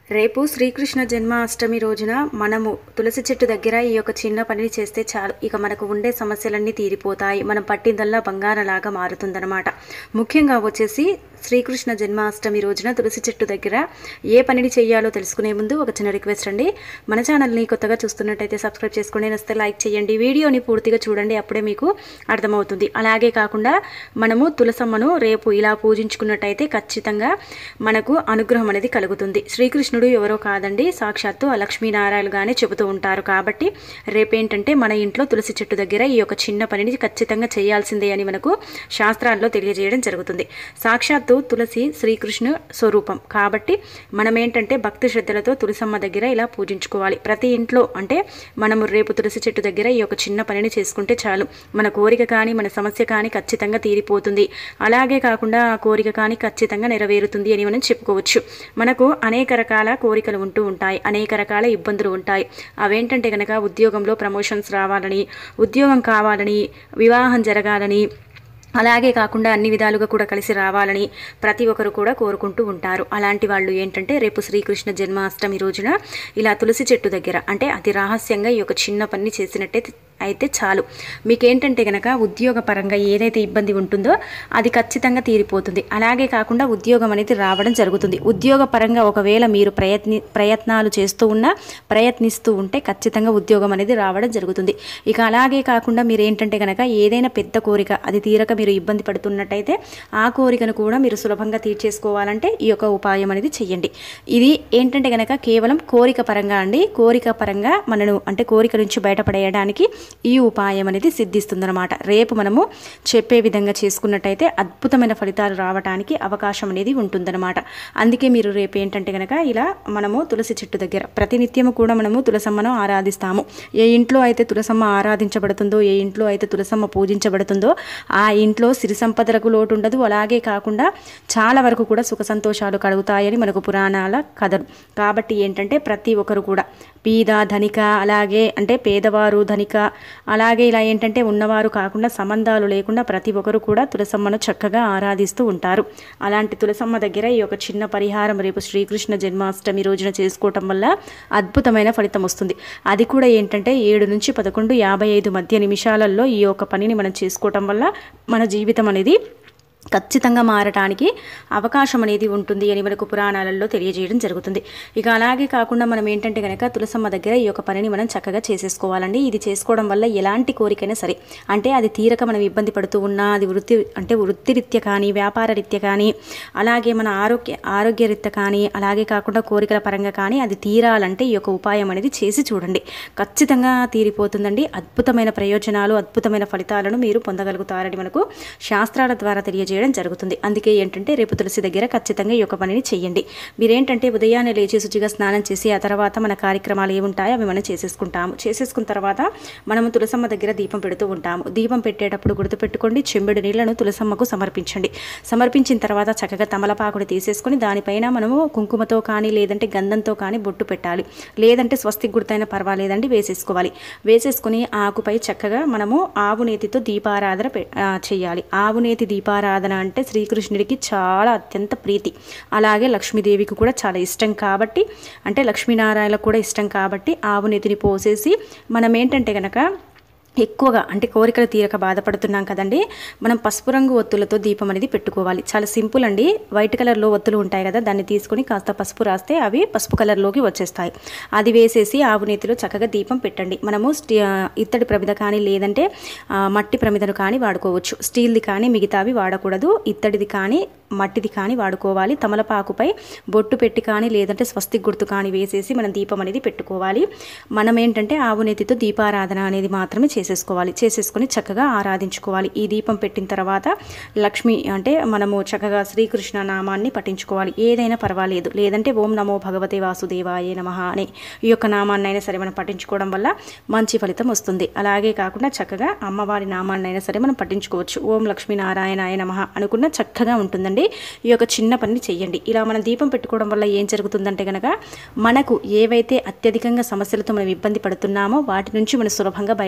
రేపు శ్రీకృష్ణ జన్మాష్టమి రోజున మనము తులసి చెట్టు దగ్గర ఈ యొక్క చిన్న పనిని చేస్తే చాలు ఇక మనకు ఉండే సమస్యలన్నీ తీరిపోతాయి మనం పట్టిందల్లా బంగారలాగా మారుతుందన్నమాట ముఖ్యంగా వచ్చేసి శ్రీకృష్ణ జన్మాష్టమి రోజున తులసి చెట్టు దగ్గర ఏ పనిని చేయాలో తెలుసుకునే ముందు ఒక చిన్న రిక్వెస్ట్ అండి మన ఛానల్ని కొత్తగా చూస్తున్నట్టయితే సబ్స్క్రైబ్ చేసుకోండి నస్తే లైక్ చేయండి వీడియోని పూర్తిగా చూడండి అప్పుడే మీకు అర్థమవుతుంది అలాగే కాకుండా మనము తులసమ్మను రేపు ఇలా పూజించుకున్నట్టయితే ఖచ్చితంగా మనకు అనుగ్రహం అనేది కలుగుతుంది శ్రీకృష్ణుడు ఎవరో కాదండి సాక్షాత్తు ఆ లక్ష్మీనారాయణగానే చెబుతూ ఉంటారు కాబట్టి రేపేంటంటే మన ఇంట్లో తులసి చెట్టు దగ్గర ఈ యొక్క చిన్న పనిని ఖచ్చితంగా చేయాల్సిందే అని మనకు శాస్త్రాల్లో తెలియజేయడం జరుగుతుంది సాక్షాత్తు తులసి శ్రీకృష్ణు స్వరూపం కాబట్టి మనం ఏంటంటే భక్తి శ్రద్ధలతో తులసమ్మ దగ్గర ఇలా పూజించుకోవాలి ప్రతి ఇంట్లో అంటే మనము రేపు తులసి చెట్టు దగ్గర ఈ యొక్క చిన్న పనిని చేసుకుంటే చాలు మన కోరిక కానీ మన సమస్య కానీ ఖచ్చితంగా తీరిపోతుంది అలాగే కాకుండా ఆ కోరిక కానీ ఖచ్చితంగా నెరవేరుతుంది అని మనం చెప్పుకోవచ్చు మనకు అనేక రకాల కోరికలు ఉంటూ ఉంటాయి అనేక రకాల ఇబ్బందులు ఉంటాయి అవేంటంటే కనుక ఉద్యోగంలో ప్రమోషన్స్ రావాలని ఉద్యోగం కావాలని వివాహం జరగాలని అలాగే కాకుండా అన్ని విధాలుగా కూడా కలిసి రావాలని ప్రతి ఒక్కరు కూడా కోరుకుంటూ ఉంటారు అలాంటి వాళ్ళు ఏంటంటే రేపు శ్రీకృష్ణ జన్మాష్టమి రోజున ఇలా తులసి చెట్టు దగ్గర అంటే అతి రహస్యంగా ఈ యొక్క చిన్న పని చేసినట్టే అయితే చాలు మీకేంటంటే కనుక ఉద్యోగ పరంగా ఏదైతే ఇబ్బంది ఉంటుందో అది ఖచ్చితంగా తీరిపోతుంది అలాగే కాకుండా ఉద్యోగం అనేది రావడం జరుగుతుంది ఉద్యోగ పరంగా ఒకవేళ మీరు ప్రయత్ని ప్రయత్నాలు చేస్తూ ఉన్నా ప్రయత్నిస్తూ ఉంటే ఖచ్చితంగా ఉద్యోగం అనేది రావడం జరుగుతుంది ఇక అలాగే కాకుండా మీరు ఏంటంటే కనుక ఏదైనా పెద్ద కోరిక అది తీరక మీరు ఇబ్బంది పడుతున్నట్టయితే ఆ కోరికను కూడా మీరు సులభంగా తీర్చేసుకోవాలంటే ఈ యొక్క ఉపాయం అనేది చెయ్యండి ఇది ఏంటంటే కనుక కేవలం కోరిక పరంగా అండి కోరిక పరంగా మనను అంటే కోరిక నుంచి బయటపడేయడానికి ఈ ఉపాయం అనేది సిద్ధిస్తుందన్నమాట రేపు మనము చెప్పే విధంగా చేసుకున్నట్టయితే అద్భుతమైన ఫలితాలు రావడానికి అవకాశం అనేది ఉంటుందన్నమాట అందుకే మీరు రేపు ఏంటంటే కనుక ఇలా మనము తులసి చెట్టు దగ్గర ప్రతినిత్యము కూడా మనము తులసమ్మను ఆరాధిస్తాము ఏ ఇంట్లో అయితే తులసమ్మ ఆరాధించబడుతుందో ఏ ఇంట్లో అయితే తులసమ్మ పూజించబడుతుందో ఆ ఇంట్లో సిరి సంపదలకు లోటు ఉండదు అలాగే కాకుండా చాలా వరకు కూడా సుఖ సంతోషాలు కలుగుతాయని మనకు పురాణాల కథలు కాబట్టి ఏంటంటే ప్రతి ఒక్కరు కూడా పీద ధనిక అలాగే అంటే పేదవారు ధనిక అలాగే ఇలా ఏంటంటే ఉన్నవారు కాకుండా సంబంధాలు లేకుండా ప్రతి ఒక్కరు కూడా తులసమ్మను చక్కగా ఆరాధిస్తూ ఉంటారు అలాంటి తులసమ్మ దగ్గర ఈ యొక్క చిన్న పరిహారం రేపు శ్రీకృష్ణ జన్మాష్టమి రోజున చేసుకోవటం వల్ల అద్భుతమైన ఫలితం వస్తుంది అది కూడా ఏంటంటే ఏడు నుంచి పదకొండు యాభై ఐదు మధ్య నిమిషాలలో ఈ యొక్క పనిని మనం చేసుకోవటం వల్ల మన జీవితం అనేది ఖచ్చితంగా మారటానికి అవకాశం అనేది ఉంటుంది అని మనకు పురాణాలలో తెలియజేయడం జరుగుతుంది ఇక అలాగే కాకుండా మనం ఏంటంటే కనుక తులసమ్మ దగ్గర ఈ యొక్క పనిని మనం చక్కగా చేసేసుకోవాలండి ఇది చేసుకోవడం వల్ల ఎలాంటి కోరికైనా సరే అంటే అది తీరక మనం ఇబ్బంది పడుతూ ఉన్నా అది వృత్తి అంటే వృత్తిరీత్యా కానీ వ్యాపార రీత్యా కానీ అలాగే మన ఆరోగ్య ఆరోగ్య రీత్యా కానీ అలాగే కాకుండా కోరికల పరంగా కానీ అది తీరాలంటే ఈ యొక్క ఉపాయం అనేది చేసి చూడండి ఖచ్చితంగా తీరిపోతుందండి అద్భుతమైన ప్రయోజనాలు అద్భుతమైన ఫలితాలను మీరు పొందగలుగుతారని మనకు శాస్త్రాల ద్వారా తెలియజేయడం జరుగుతుంది అందుకే ఏంటంటే రేపు తులసి దగ్గర ఖచ్చితంగా ఈ యొక్క పనిని చేయండి మీరేంటంటే ఉదయాన్నే లేచి శుచిగా స్నానం చేసి ఆ తర్వాత మన కార్యక్రమాలు ఏముంటాయో అవి మనం చేసేసుకుంటాము చేసేసుకున్న తర్వాత మనము తులసమ్మ దగ్గర దీపం పెడుతూ ఉంటాము దీపం పెట్టేటప్పుడు గుర్తుపెట్టుకోండి చెంబెడు నీళ్లను తులసమ్మకు సమర్పించండి సమర్పించిన తర్వాత చక్కగా తమలపాకుని తీసేసుకొని దానిపైన మనము కుంకుమతో కానీ లేదంటే గంధంతో కానీ బొట్టు పెట్టాలి లేదంటే స్వస్తిక్ గుర్తైన పర్వాలేదండి వేసేసుకోవాలి వేసేసుకొని ఆకుపై చక్కగా మనము ఆవు నేతితో దీపారాధన పె- ఆ, చేయాలి ఆవు నేతి దీపారాధన అంటే శ్రీకృష్ణుడికి చాలా అత్యంత ప్రీతి అలాగే లక్ష్మీదేవికి కూడా చాలా ఇష్టం కాబట్టి అంటే లక్ష్మీనారాయణకు కూడా ఇష్టం కాబట్టి ఆవు నెతిని పోసేసి మనం ఏంటంటే కనుక ఎక్కువగా అంటే కోరికలు తీరక బాధపడుతున్నాం కదండి మనం పసుపు రంగు ఒత్తులతో దీపం అనేది పెట్టుకోవాలి చాలా సింపుల్ అండి వైట్ కలర్లో ఒత్తులు ఉంటాయి కదా దాన్ని తీసుకొని కాస్త పసుపు రాస్తే అవి పసుపు కలర్లోకి వచ్చేస్తాయి అది వేసేసి ఆవు నేతిలో చక్కగా దీపం పెట్టండి మనము స్టీ ఆ, ఇత్తడి ప్రమిద కానీ లేదంటే ఆ, మట్టి ప్రమిదను కానీ వాడుకోవచ్చు స్టీల్ది కానీ మిగతావి వాడకూడదు ఇత్తడిది కానీ మట్టిది కానీ వాడుకోవాలి తమలపాకుపై బొట్టు పెట్టి కానీ లేదంటే స్వస్తిక్ గుర్తు కానీ వేసేసి మనం దీపం అనేది పెట్టుకోవాలి మనం ఏంటంటే ఆవు నెత్తితో దీపారాధన అనేది మాత్రమే చేసేసుకోవాలి చేసేసుకొని చక్కగా ఆరాధించుకోవాలి ఈ దీపం పెట్టిన తర్వాత లక్ష్మి అంటే మనము చక్కగా శ్రీకృష్ణ నామాన్ని పఠించుకోవాలి ఏదైనా పర్వాలేదు లేదంటే ఓం నమో భగవతే వాసుదేవాయ నమ అనే ఈ యొక్క నామాన్ని అయినా సరే మనం పఠించుకోవడం వల్ల మంచి ఫలితం వస్తుంది అలాగే కాకుండా చక్కగా అమ్మవారి నామాన్ని అయినా సరే మనం పఠించుకోవచ్చు ఓం లక్ష్మీనారాయణాయ నమ అనుకున్న చక్కగా ఉంటుందండి ఈ యొక్క చిన్న పనిని చెయ్యండి ఇలా మనం దీపం పెట్టుకోవడం వల్ల ఏం జరుగుతుందంటే కనుక మనకు ఏవైతే అత్యధికంగా సమస్యలతో మనం ఇబ్బంది పడుతున్నామో వాటి నుంచి మనం సులభంగా బయటపడటానికి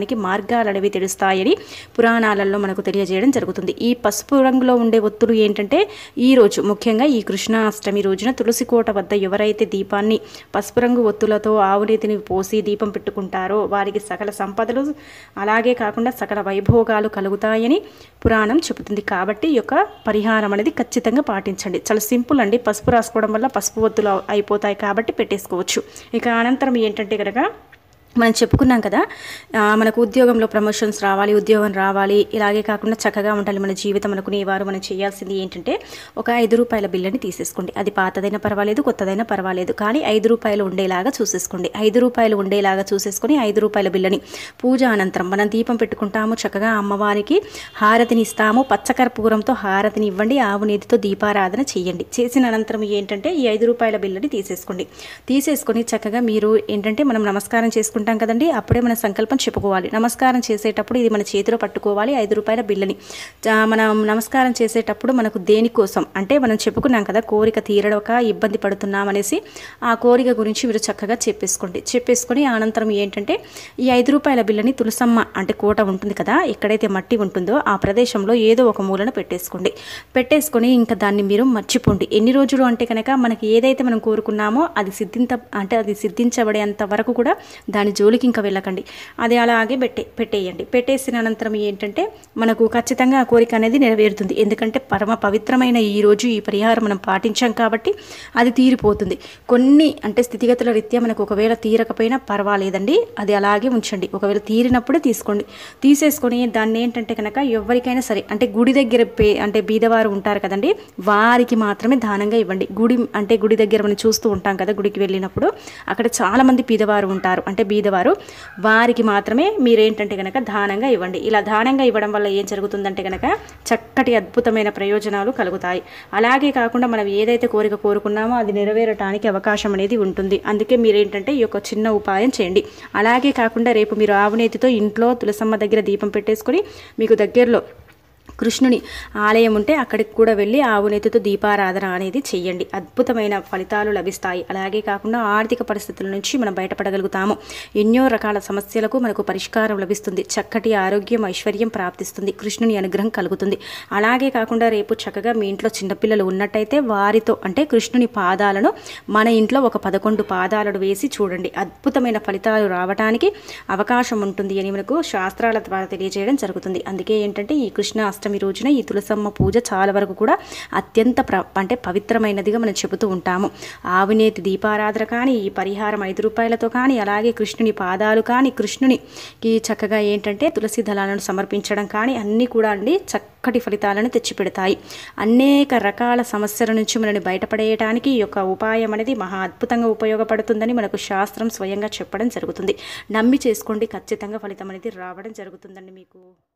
చేయడానికి మార్గాలు అనేవి తెలుస్తాయని పురాణాలలో మనకు తెలియజేయడం జరుగుతుంది ఈ పసుపు రంగులో ఉండే ఒత్తులు ఏంటంటే ఈ రోజు ముఖ్యంగా ఈ కృష్ణాష్టమి రోజున తులసి కోట వద్ద ఎవరైతే దీపాన్ని పసుపు రంగు ఒత్తులతో ఆవునీతిని పోసి దీపం పెట్టుకుంటారో వారికి సకల సంపదలు అలాగే కాకుండా సకల వైభోగాలు కలుగుతాయని పురాణం చెబుతుంది కాబట్టి ఈ యొక్క పరిహారం అనేది ఖచ్చితంగా పాటించండి చాలా సింపుల్ అండి పసుపు రాసుకోవడం వల్ల పసుపు ఒత్తులు అయిపోతాయి కాబట్టి పెట్టేసుకోవచ్చు ఇక అనంతరం ఏంటంటే కనుక మనం చెప్పుకున్నాం కదా ఆ, మనకు ఉద్యోగంలో ప్రమోషన్స్ రావాలి ఉద్యోగం రావాలి ఇలాగే కాకుండా చక్కగా ఉండాలి మన జీవితం అనుకునే వారు మనం చేయాల్సింది ఏంటంటే ఒక ఐదు రూపాయల బిల్లని తీసేసుకోండి అది పాతదైనా పర్వాలేదు కొత్తదైనా పర్వాలేదు కానీ ఐదు రూపాయలు ఉండేలాగా చూసేసుకోండి ఐదు రూపాయలు ఉండేలాగా చూసేసుకొని ఐదు రూపాయల బిల్లని పూజ అనంతరం మనం దీపం పెట్టుకుంటాము చక్కగా అమ్మవారికి హారతిని ఇస్తాము పచ్చకర్పూరంతో హారతిని ఇవ్వండి ఆవు నీతితో దీపారాధన చేయండి చేసిన అనంతరం ఏంటంటే ఈ ఐదు రూపాయల బిల్లని తీసేసుకోండి తీసేసుకొని చక్కగా మీరు ఏంటంటే మనం నమస్కారం చేసుకుంటాం కదండి అప్పుడే మన సంకల్పం చెప్పుకోవాలి నమస్కారం చేసేటప్పుడు ఇది మన చేతిలో పట్టుకోవాలి ఐదు రూపాయల బిల్లని జా- మనం నమస్కారం చేసేటప్పుడు మనకు దేనికోసం అంటే మనం చెప్పుకున్నాం కదా కోరిక తీరడక ఇబ్బంది పడుతున్నాం అనేసి ఆ కోరిక గురించి మీరు చక్కగా చెప్పేసుకోండి చెప్పేసుకొని అనంతరం ఏంటంటే ఈ ఐదు రూపాయల బిల్లని తులసమ్మ అంటే కోట ఉంటుంది కదా ఎక్కడైతే మట్టి ఉంటుందో ఆ ప్రదేశంలో ఏదో ఒక మూలన పెట్టేసుకోండి పెట్టేసుకొని ఇంకా దాన్ని మీరు మర్చిపోండి ఎన్ని రోజులు అంటే కనుక మనకి ఏదైతే మనం కోరుకున్నామో అది సిద్ధింత అంటే అది సిద్ధించబడేంత వరకు కూడా దాని జోలికి ఇంకా వెళ్ళకండి అది అలాగే పెట్టే పెట్టేయండి పెట్టేసిన అనంతరం ఏంటంటే మనకు ఖచ్చితంగా ఆ కోరిక అనేది నెరవేరుతుంది ఎందుకంటే పరమ పవిత్రమైన ఈ రోజు ఈ పరిహారం మనం పాటించాం కాబట్టి అది తీరిపోతుంది కొన్ని అంటే స్థితిగతుల రీత్యా మనకు ఒకవేళ తీరకపోయినా పర్వాలేదండి అది అలాగే ఉంచండి ఒకవేళ తీరినప్పుడే తీసుకోండి తీసేసుకొని దాన్ని ఏంటంటే కనుక ఎవరికైనా సరే అంటే గుడి దగ్గర పే అంటే బీదవారు ఉంటారు కదండి వారికి మాత్రమే దానంగా ఇవ్వండి గుడి అంటే గుడి దగ్గర మనం చూస్తూ ఉంటాం కదా గుడికి వెళ్ళినప్పుడు అక్కడ చాలామంది బీదవారు ఉంటారు అంటే బీదవారు వారికి మాత్రమే మీరేంటంటే కనుక దానంగా ఇవ్వండి ఇలా దానంగా ఇవ్వడం వల్ల ఏం జరుగుతుందంటే కనుక చక్కటి అద్భుతమైన ప్రయోజనాలు కలుగుతాయి అలాగే కాకుండా మనం ఏదైతే కోరిక కోరుకున్నామో అది నెరవేరటానికి అవకాశం అనేది ఉంటుంది అందుకే మీరేంటంటే ఈ యొక్క చిన్న ఉపాయం చేయండి అలాగే కాకుండా రేపు మీరు ఆవునేతితో ఇంట్లో తులసమ్మ దగ్గర దీపం పెట్టేసుకొని మీకు దగ్గరలో కృష్ణుని ఆలయం ఉంటే అక్కడికి కూడా వెళ్ళి ఆవు నెత్తితో దీపారాధన అనేది చెయ్యండి అద్భుతమైన ఫలితాలు లభిస్తాయి అలాగే కాకుండా ఆర్థిక పరిస్థితుల నుంచి మనం బయటపడగలుగుతాము ఎన్నో రకాల సమస్యలకు మనకు పరిష్కారం లభిస్తుంది చక్కటి ఆరోగ్యం ఐశ్వర్యం ప్రాప్తిస్తుంది కృష్ణుని అనుగ్రహం కలుగుతుంది అలాగే కాకుండా రేపు చక్కగా మీ ఇంట్లో చిన్నపిల్లలు ఉన్నట్టయితే వారితో అంటే కృష్ణుని పాదాలను మన ఇంట్లో ఒక పదకొండు పాదాలను వేసి చూడండి అద్భుతమైన ఫలితాలు రావడానికి అవకాశం ఉంటుంది అని మనకు శాస్త్రాల ద్వారా తెలియజేయడం జరుగుతుంది అందుకే ఏంటంటే ఈ కృష్ణ అష్టమి రోజున ఈ తులసమ్మ పూజ చాలా వరకు కూడా అత్యంత ప్ర అంటే పవిత్రమైనదిగా మనం చెబుతూ ఉంటాము ఆవినేతి దీపారాధన కానీ ఈ పరిహారం ఐదు రూపాయలతో కానీ అలాగే కృష్ణుని పాదాలు కానీ కృష్ణునికి చక్కగా ఏంటంటే తులసి దళాలను సమర్పించడం కానీ అన్నీ కూడా అండి చక్కటి ఫలితాలను తెచ్చిపెడతాయి అనేక రకాల సమస్యల నుంచి మనల్ని బయటపడేయడానికి ఈ యొక్క ఉపాయం అనేది మహా అద్భుతంగా ఉపయోగపడుతుందని మనకు శాస్త్రం స్వయంగా చెప్పడం జరుగుతుంది నమ్మి చేసుకోండి ఖచ్చితంగా ఫలితం అనేది రావడం జరుగుతుందండి మీకు